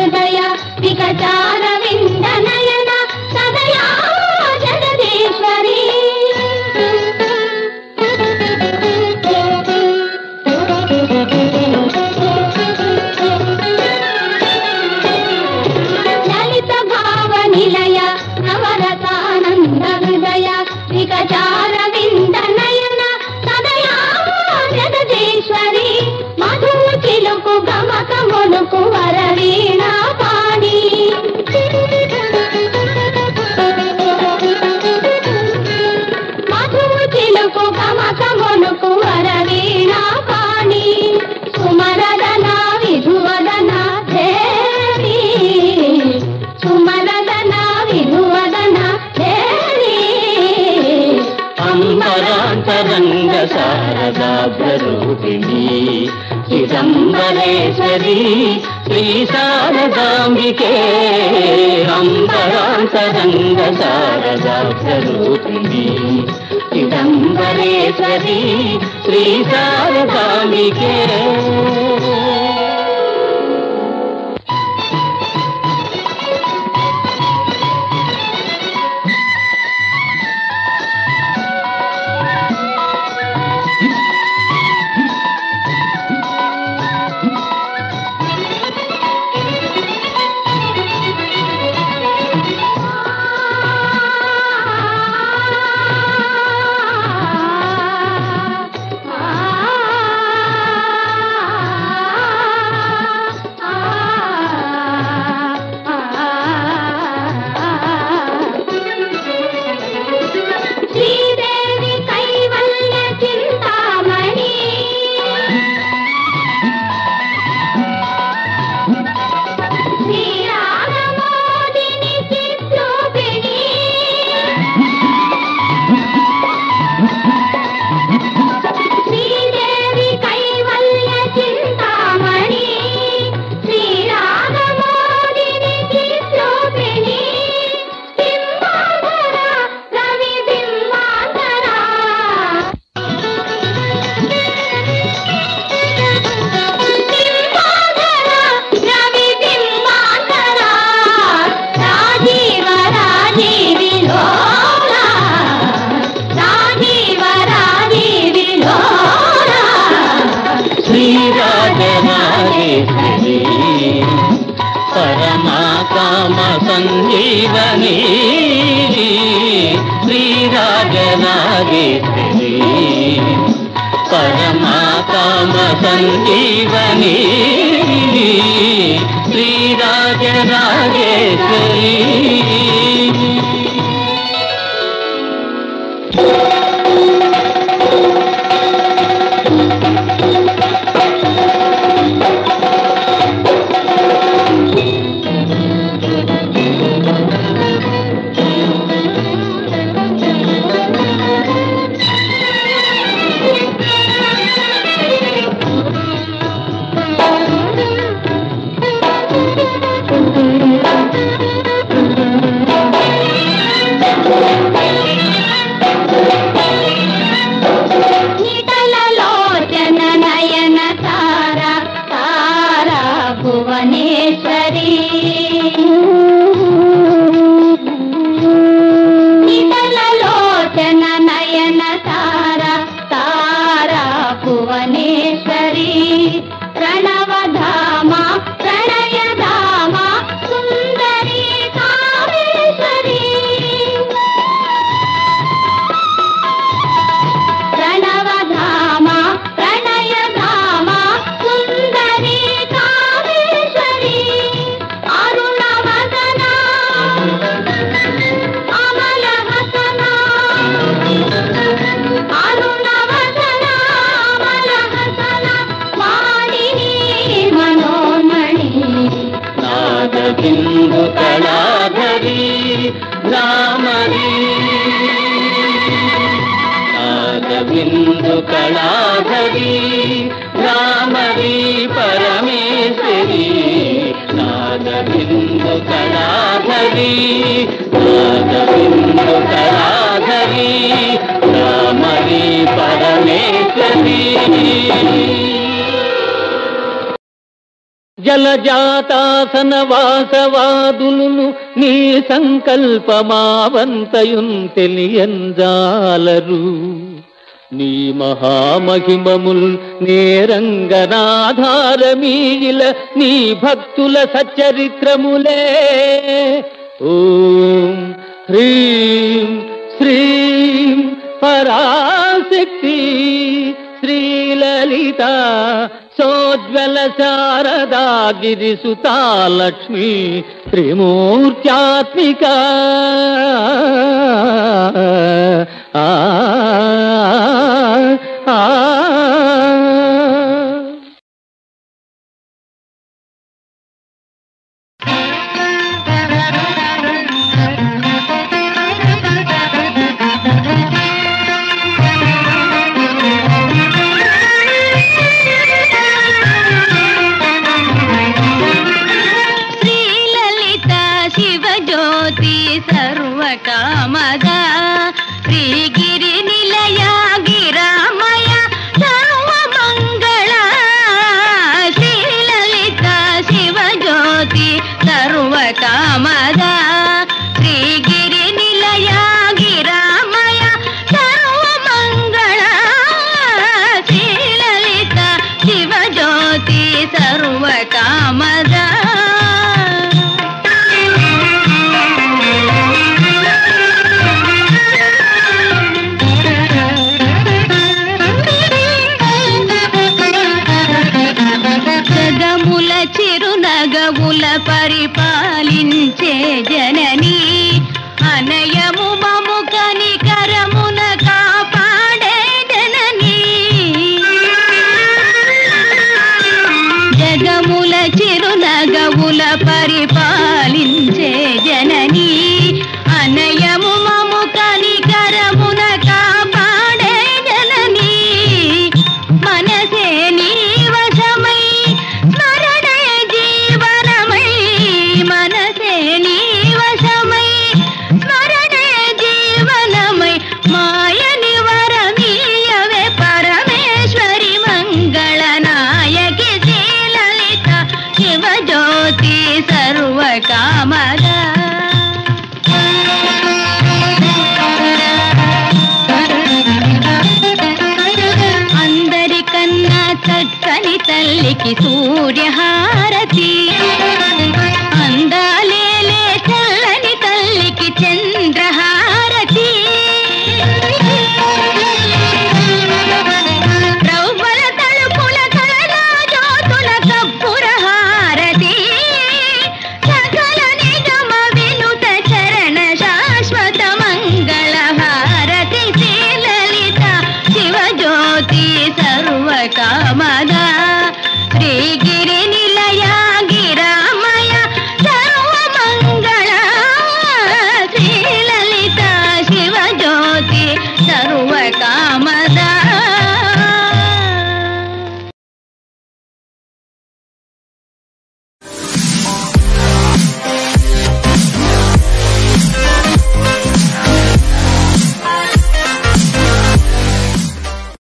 హృదయ వికచార వింద నయన సదయా జగదీశ్వరి లలిత భావ నిలయ నవరసానంద హృదయ వికచార వింద నయన సదయా జగదీశ్వరి మధువు చిలుకు గమక మొలుకు వరవీణ పాణి మధువు చిలుకు గమక మొలుకు వరవీణ పాణి సుమరదన విధువదన దేవి సుమరదన విధువదన దేవి అంబరాంతరంగ శారదాభ్రరూపిణి చిదంబరేశ్వరి శ్రీ శారదాంబికే అంబరాంతరంగ శారదాభ్రరూపిణి చిదంబరేశ్వరి శ్రీ శారదాంబికే శ్రీదేవి కైవల్య చింతామణి శ్రీరామమోదిని చిత్రూపిణి శ్రీదేవి కైవల్య చింతామణి శ్రీరామమోదిని చిత్రూపిణి బింబాధర రవి బింబాధర రవి బింబాధర రాజీవ రాజీవి లోలా రాజీవ రాజీవి లోలా శ్రీరాజరాజేశ్వరి పరమాకామ సంజీవని శ్రీరాజరాజేశ్వరి పరమాకామ సంజీవని శ్రీరాజరాజేశ్వరి నిటలలోచన నయన తార తార భువనేశ్వరి నిటలలోచన నయన తార తార భువనేశ్వరి ప్రణవధామ ప్రణయధామ సుందరి కామేశ్వరి ప్రణవధామ ప్రణయధామ సుందరి కామేశ్వరి అరుణవదన అమలహసన అరుణవదన అమలహసన వాణిని మనోన్మణి నాదబిందు కళాధరి రామరి నాదబిందు కళాధరి రామరి పరమేశ్వరి నాదబిందు కళాధరి నాదబిందు కళాధరి రామరి పరమేశ్వరి జలజాతాసన వాసవాదులు నీ సంకల్పమావంతయున్ తెలియంజాలరు నీ మహామహిమముల్ నేరంగనాధారమీగిల నీ భక్తుల సచ్చరిత్రములే ఓం హ్రీం శ్రీం పరాశక్తి శ్రీలలిత సోజ్వల శారదా గిరిసుతా లక్ష్మీ త్రిమూర్త్యాత్మిక ఆ, ఆ, ఆ. శ్రీలలిత శివజ్యోతి సర్వకామద శ్రీగిరి నిలయ గిరామయ సర్వమంగళ శ్రీలలిత శివజ్యోతి సర్వకామద శ్రీగిరి నిలయ గిరామయ సర్వమంగళ శ్రీలలిత శివజ్యోతి సర్వకామద జగముల చిరునగముల పరిపాలించే జనని అనయము మము కనికరమున కాపాడే జనని జగముల చిరునగముల పరిపాలించే జనని అనయము మము కనికరమున కాపాడే జనని మనసే నీ వశమై స్మరణే జీవనమై మనసే నీ వశమై స్మరణే జీవనమై మాయని వరమీయవే పరమేశ్వరి మంగళ నాయకి శ్రీలలిత శివజ్యోతి సర్వకామద అందరికన్నా చక్కని తల్లికి సూర్యహారతి అందాలేలే చల్లని తల్లికి చంద్రహారతి రవ్వల తలుపుల కళగా జ్యోతుల కప్పుర హారతి సకల నిగమ వినుత చరణ శాశ్వత మంగళ హారతి శ్రీలలిత శివజ్యోతి సర్వకామద శ్రీగిరి నిలయ గిరామయ సర్వమంగళ శ్రీలలిత శివజ్యోతి సర్వకా